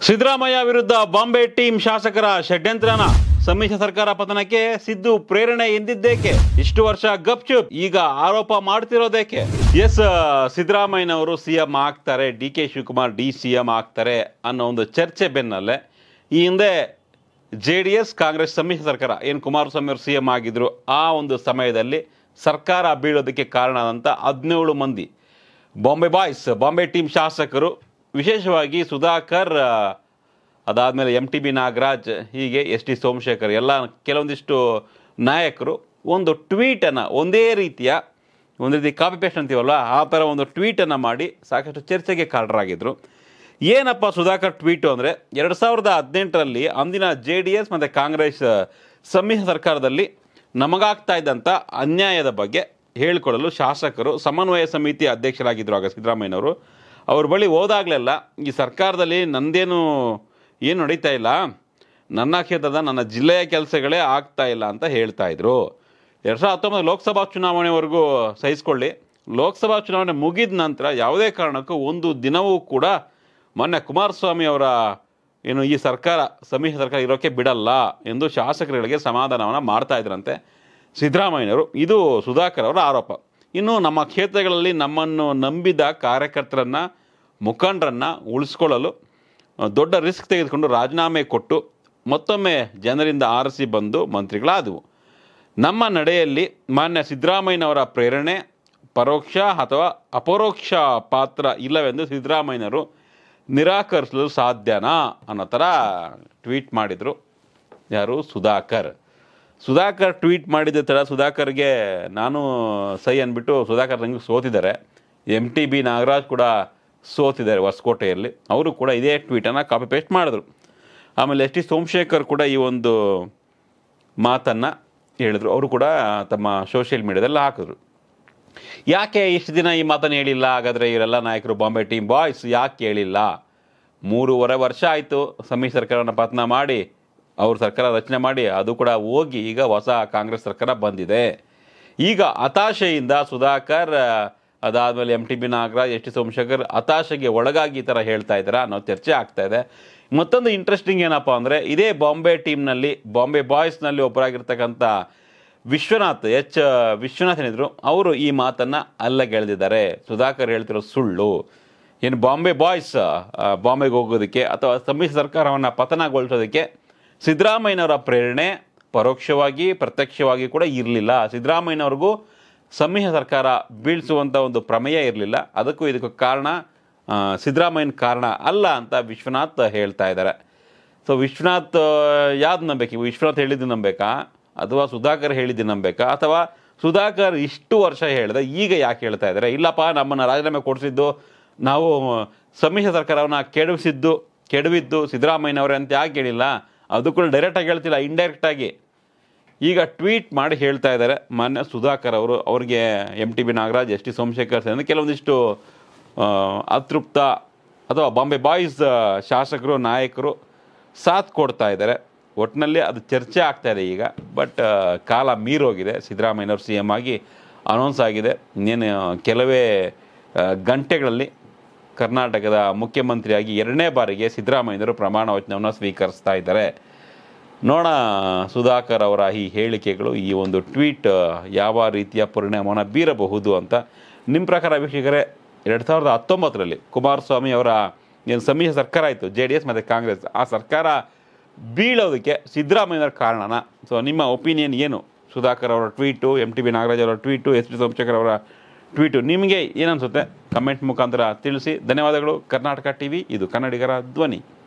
ಸಿದ್ದರಾಮಯ್ಯ ವಿರುದ್ಧ ಬಾಂಬೆ ಟೀಮ್ ಶಾಸಕರ ಷಡ್ಯಂತ್ರನ ಸಮ್ಮಿಶ್ರ ಸರ್ಕಾರ ಪತನಕ್ಕೆ ಸಿದ್ದು ಪ್ರೇರಣೆ ಎಂದಿದ್ದೇಕೆ ಇಷ್ಟು ವರ್ಷ ಗಪ್ಚುಪ್ ಈಗ ಆರೋಪ ಮಾಡ್ತಿರೋದೇಕೆ ಎಸ್ ಸಿದ್ದರಾಮಯ್ಯನವರು ಸಿ ಎಂ ಆಗ್ತಾರೆ D K Shivakumar D C M ಆಗ್ತಾರೆ ಅನ್ನೋ ಒಂದು ಚರ್ಚೆ ಬೆನ್ನಲ್ಲೇ ಈ ಹಿಂದೆ ಜೆ ಡಿ ಎಸ್ ಕಾಂಗ್ರೆಸ್ ಸಮ್ಮಿಶ್ರ ಸರ್ಕಾರ ಏನು ಕುಮಾರಸ್ವಾಮಿ ಅವರು ಸಿ ಎಂ ಆಗಿದ್ರು ಆ ಒಂದು ಸಮಯದಲ್ಲಿ ಸರ್ಕಾರ ಬೀಳೋದಕ್ಕೆ ಕಾರಣ ಆದಂಥ ಹದಿನೇಳು ಮಂದಿ ಬಾಂಬೆ ಬಾಯ್ಸ್ ಬಾಂಬೆ ಟೀಮ್ ಶಾಸಕರು ವಿಶೇಷವಾಗಿ ಸುಧಾಕರ್ ಆ, ಅದಾದಮೇಲೆ ಎಮ್ ಟಿ ಬಿ ನಾಗರಾಜ್ ಹೀಗೆ ಎಸ್ ಟಿ ಸೋಮಶೇಖರ್ ಎಲ್ಲ ಕೆಲವೊಂದಿಷ್ಟು ನಾಯಕರು ಒಂದು ಟ್ವೀಟನ್ನು ಒಂದೇ ರೀತಿಯ ಒಂದು ರೀತಿ ಕಾಪಿ ಪೇಸ್ಟ್ ಅಂತೀವಲ್ಲ ಆ ಥರ ಒಂದು ಟ್ವೀಟನ್ನು ಮಾಡಿ ಸಾಕಷ್ಟು ಚರ್ಚೆಗೆ ಕಾರಣರಾಗಿದ್ದರು ಏನಪ್ಪ ಸುಧಾಕರ್ ಟ್ವೀಟು ಅಂದರೆ ಎರಡು ಸಾವಿರದ ಹದಿನೆಂಟರಲ್ಲಿ ಅಂದಿನ ಜೆ ಡಿ ಎಸ್ ಮತ್ತು ಕಾಂಗ್ರೆಸ್ ಸಮ್ಮಿಶ್ರ ಸರ್ಕಾರದಲ್ಲಿ ನಮಗಾಗ್ತಾ ಇದ್ದಂಥ ಅನ್ಯಾಯದ ಬಗ್ಗೆ ಹೇಳಿಕೊಳ್ಳಲು ಶಾಸಕರು ಸಮನ್ವಯ ಸಮಿತಿ ಅಧ್ಯಕ್ಷರಾಗಿದ್ದರು ಆಗ ಸಿದ್ದರಾಮಯ್ಯನವರು ಅವ್ರ ಬಳಿ ಹೋದಾಗಲೆಲ್ಲ ಈ ಸರ್ಕಾರದಲ್ಲಿ ನಂದೇನು ಏನು ನಡೀತಾ ಇಲ್ಲ ನನ್ನ ಕ್ಷೇತ್ರದ ನನ್ನ ಜಿಲ್ಲೆಯ ಕೆಲಸಗಳೇ ಆಗ್ತಾ ಇಲ್ಲ ಅಂತ ಹೇಳ್ತಾ ಇದ್ರು ಎರಡು ಸಾವಿರದ ಹತ್ತೊಂಬತ್ತು ಲೋಕಸಭಾ ಚುನಾವಣೆವರೆಗೂ ಸಹಿಸ್ಕೊಳ್ಳಿ ಲೋಕಸಭಾ ಚುನಾವಣೆ ಮುಗಿದ ನಂತರ ಯಾವುದೇ ಕಾರಣಕ್ಕೂ ಒಂದು ದಿನವೂ ಕೂಡ ಮೊನ್ನೆ ಕುಮಾರಸ್ವಾಮಿ ಅವರ ಏನು ಈ ಸರ್ಕಾರ ಸಮ್ಮಿಶ್ರ ಸರ್ಕಾರ ಇರೋಕ್ಕೆ ಬಿಡಲ್ಲ ಎಂದು ಶಾಸಕರುಗಳಿಗೆ ಸಮಾಧಾನವನ್ನು ಮಾಡ್ತಾ ಇದ್ರಂತೆ ಸಿದ್ದರಾಮಯ್ಯನವರು ಇದು ಸುಧಾಕರ್ ಅವರ ಆರೋಪ ಇನ್ನು ನಮ್ಮ ಕ್ಷೇತ್ರಗಳಲ್ಲಿ ನಮ್ಮನ್ನು ನಂಬಿದ ಕಾರ್ಯಕರ್ತರನ್ನ ಮುಖಂಡರನ್ನ ಉಳಿಸ್ಕೊಳ್ಳಲು ಆ, ದೊಡ್ಡ ರಿಸ್ಕ್ ತೆಗೆದುಕೊಂಡು ರಾಜೀನಾಮೆ ಕೊಟ್ಟು ಮತ್ತೊಮ್ಮೆ ಜನರಿಂದ ಆರಿಸಿ ಬಂದು ಮಂತ್ರಿಗಳಾದವು ನಮ್ಮ ನಡೆಯಲ್ಲಿ ಮಾನ್ಯ ಸಿದ್ದರಾಮಯ್ಯನವರ ಪ್ರೇರಣೆ ಪರೋಕ್ಷ ಅಥವಾ ಅಪರೋಕ್ಷ ಪಾತ್ರ ಇಲ್ಲವೆಂದು ಸಿದ್ದರಾಮಯ್ಯನವರು ನಿರಾಕರಿಸಲು ಸಾಧ್ಯನಾ ಅನ್ನೋ ಥರ ಟ್ವೀಟ್ ಮಾಡಿದರು ಯಾರು ಸುಧಾಕರ್ ಸುಧಾಕರ್ ಟ್ವೀಟ್ ಮಾಡಿದ ಥರ ಸುಧಾಕರ್ಗೆ ನಾನು ಸೈ ಅಂದ್ಬಿಟ್ಟು ಸುಧಾಕರ್ ನಂಗೆ ಸೋತಿದ್ದಾರೆ ಎಮ್ ಟಿ ಬಿ ನಾಗರಾಜ್ ಕೂಡ ಸೋತಿದ್ದಾರೆ ಹೊಸಕೋಟೆಯಲ್ಲಿ ಅವರು ಕೂಡ ಇದೇ ಟ್ವೀಟನ್ನು ಕಾಪಿ ಪೇಸ್ಟ್ ಮಾಡಿದ್ರು ಆಮೇಲೆ ಎಸ್ ಟಿ ಸೋಮಶೇಖರ್ ಕೂಡ ಈ ಒಂದು ಮಾತನ್ನು ಹೇಳಿದರು ಅವರು ಕೂಡ ತಮ್ಮ ಸೋಷಿಯಲ್ ಮೀಡಿಯಾದಲ್ಲಿ ಹಾಕಿದ್ರು ಯಾಕೆ ಇಷ್ಟು ದಿನ ಈ ಮಾತನ್ನು ಹೇಳಿಲ್ಲ ಹಾಗಾದರೆ ಇವರೆಲ್ಲ ನಾಯಕರು ಬಾಂಬೆ ಟೀಮ್ ಬಾಯ್ಸ್ ಯಾಕೆ ಹೇಳಿಲ್ಲ ಮೂರುವರೆ ವರ್ಷ ಆಯಿತು ಸಮ್ಮಿಶ್ರ ಸರ್ಕಾರವನ್ನು ಪತನ ಮಾಡಿ ಅವ್ರ ಸರ್ಕಾರ ರಚನೆ ಮಾಡಿ ಅದು ಕೂಡ ಹೋಗಿ ಈಗ ಹೊಸ ಕಾಂಗ್ರೆಸ್ ಸರ್ಕಾರ ಬಂದಿದೆ ಈಗ ಹತಾಶೆಯಿಂದ ಸುಧಾಕರ್ ಅದಾದಮೇಲೆ M T B Nagaraj S T Somashekar ಹತಾಶೆಗೆ ಒಳಗಾಗಿ ಈ ಥರ ಹೇಳ್ತಾ ಇದ್ದಾರೆ ಅನ್ನೋ ಚರ್ಚೆ ಆಗ್ತಾ ಇದೆ ಮತ್ತೊಂದು ಇಂಟ್ರೆಸ್ಟಿಂಗ್ ಏನಪ್ಪ ಅಂದರೆ ಇದೇ ಬಾಂಬೆ ಟೀಮ್ನಲ್ಲಿ ಬಾಂಬೆ ಬಾಯ್ಸ್ನಲ್ಲಿ ಒಬ್ಬರಾಗಿರ್ತಕ್ಕಂಥ ವಿಶ್ವನಾಥ್ ಎಚ್ ವಿಶ್ವನಾಥ್ ಏನಿದ್ರು ಅವರು ಈ ಮಾತನ್ನು ಅಲ್ಲಗೆಳೆದಿದ್ದಾರೆ ಸುಧಾಕರ್ ಹೇಳ್ತಿರೋ ಸುಳ್ಳು ಏನು ಬಾಂಬೆ ಬಾಯ್ಸ್ ಆ, ಬಾಂಬೆಗೆ ಹೋಗೋದಕ್ಕೆ ಅಥವಾ ಸಮ್ಮಿಶ್ರ ಸರ್ಕಾರವನ್ನು ಪತನಗೊಳಿಸೋದಕ್ಕೆ ಸಿದ್ದರಾಮಯ್ಯನವರ ಪ್ರೇರಣೆ ಪರೋಕ್ಷವಾಗಿ ಪ್ರತ್ಯಕ್ಷವಾಗಿ ಕೂಡ ಇರಲಿಲ್ಲ ಸಿದ್ದರಾಮಯ್ಯನವ್ರಿಗೂ ಸಮ್ಮಿಶ್ರ ಸರ್ಕಾರ ಬೀಳಿಸುವಂಥ ಒಂದು ಪ್ರಮೇಯ ಇರಲಿಲ್ಲ ಅದಕ್ಕೂ ಇದಕ್ಕೂ ಕಾರಣ ಆ, ಸಿದ್ದರಾಮಯ್ಯನ ಕಾರಣ ಅಲ್ಲ ಅಂತ ವಿಶ್ವನಾಥ್ ಹೇಳ್ತಾ ಇದ್ದಾರೆ ಸೊ ವಿಶ್ವನಾಥ್ ಯಾವ್ದು ನಂಬೇಕು ವಿಶ್ವನಾಥ್ ಹೇಳಿದ್ದು ನಂಬೇಕಾ ಅಥವಾ ಸುಧಾಕರ್ ಹೇಳಿದ್ದು ನಂಬೇಕಾ ಅಥವಾ ಸುಧಾಕರ್ ಇಷ್ಟು ವರ್ಷ ಹೇಳಿದೆ ಈಗ ಯಾಕೆ ಹೇಳ್ತಾ ಇದ್ದಾರೆ ಇಲ್ಲಪ್ಪ ನಮ್ಮನ್ನು ರಾಜೀನಾಮೆ ಕೊಡಿಸಿದ್ದು ನಾವು ಸಮ್ಮಿಶ್ರ ಸರ್ಕಾರವನ್ನು ಕೆಡವಿಸಿದ್ದು ಕೆಡವಿದ್ದು ಸಿದ್ದರಾಮಯ್ಯನವರೇ ಅಂತ ಯಾಕೆ ಹೇಳಿಲ್ಲ ಅದು ಕೂಡ ಡೈರೆಕ್ಟಾಗಿ ಹೇಳ್ತಿಲ್ಲ ಇಂಡೈರೆಕ್ಟಾಗಿ ಈಗ ಟ್ವೀಟ್ ಮಾಡಿ ಹೇಳ್ತಾ ಇದ್ದಾರೆ ಮಾನ್ಯ ಸುಧಾಕರ್ ಅವರು ಅವ್ರಿಗೆ M T B Nagaraj S T Somashekar ಸೇರಿದಂತೆ ಕೆಲವೊಂದಿಷ್ಟು ಆ, ಅತೃಪ್ತ ಅಥವಾ ಬಾಂಬೆ ಬಾಯ್ಸ್ ಆ, ಶಾಸಕರು ನಾಯಕರು ಸಾಥ್ ಕೊಡ್ತಾ ಇದ್ದಾರೆ ಒಟ್ಟಿನಲ್ಲಿ ಅದು ಚರ್ಚೆ ಆಗ್ತಾ ಇದೆ ಈಗ ಬಟ್ ಕಾಲ ಮೀರೋಗಿದೆ ಸಿದ್ದರಾಮಯ್ಯನವರು ಸಿ ಎಮ್ ಆಗಿ ಅನೌನ್ಸ್ ಆಗಿದೆ ಇನ್ನೇನು ಕೆಲವೇ ಆ, ಗಂಟೆಗಳಲ್ಲಿ ಕರ್ನಾಟಕದ ಮುಖ್ಯಮಂತ್ರಿಯಾಗಿ ಎರಡನೇ ಬಾರಿಗೆ ಸಿದ್ದರಾಮಯ್ಯನವರು ಪ್ರಮಾಣ ವಚನವನ್ನು ಸ್ವೀಕರಿಸ್ತಾ ಇದ್ದಾರೆ ನೋಡ ಸುಧಾಕರ್ ಅವರ ಈ ಹೇಳಿಕೆಗಳು ಈ ಒಂದು ಟ್ವೀಟ್ ಯಾವ ರೀತಿಯ ಪರಿಣಾಮವನ್ನು ಬೀರಬಹುದು ಅಂತ ನಿಮ್ಮ ಪ್ರಕಾರ ವೀಕ್ಷಕರೇ ಎರಡು ಸಾವಿರದ ಹತ್ತೊಂಬತ್ತರಲ್ಲಿ ಕುಮಾರಸ್ವಾಮಿ ಅವರ ಏನು ಸಮ್ಮಿಶ್ರ ಸರ್ಕಾರ ಆಯಿತು ಜೆ ಡಿ ಎಸ್ ಮತ್ತು ಕಾಂಗ್ರೆಸ್ ಆ ಸರ್ಕಾರ ಬೀಳೋದಕ್ಕೆ ಸಿದ್ದರಾಮಯ್ಯನವರ ಕಾರಣನ ಸೊ ನಿಮ್ಮ ಒಪಿನಿಯನ್ ಏನು ಸುಧಾಕರ್ ಅವರ tweet M T B Nagaraj ಅವರ ಟ್ವೀಟು ಎಸ್ ಟಿ ಸೋಮಶೇಖರ್ ಅವರ ಟ್ವೀಟು ನಿಮಗೆ ಏನನ್ಸುತ್ತೆ ಕಮೆಂಟ್ ಮುಖಾಂತರ ತಿಳಿಸಿ ಧನ್ಯವಾದಗಳು ಕರ್ನಾಟಕ ಟಿ ವಿ ಇದು ಕನ್ನಡಿಗರ ಧ್ವನಿ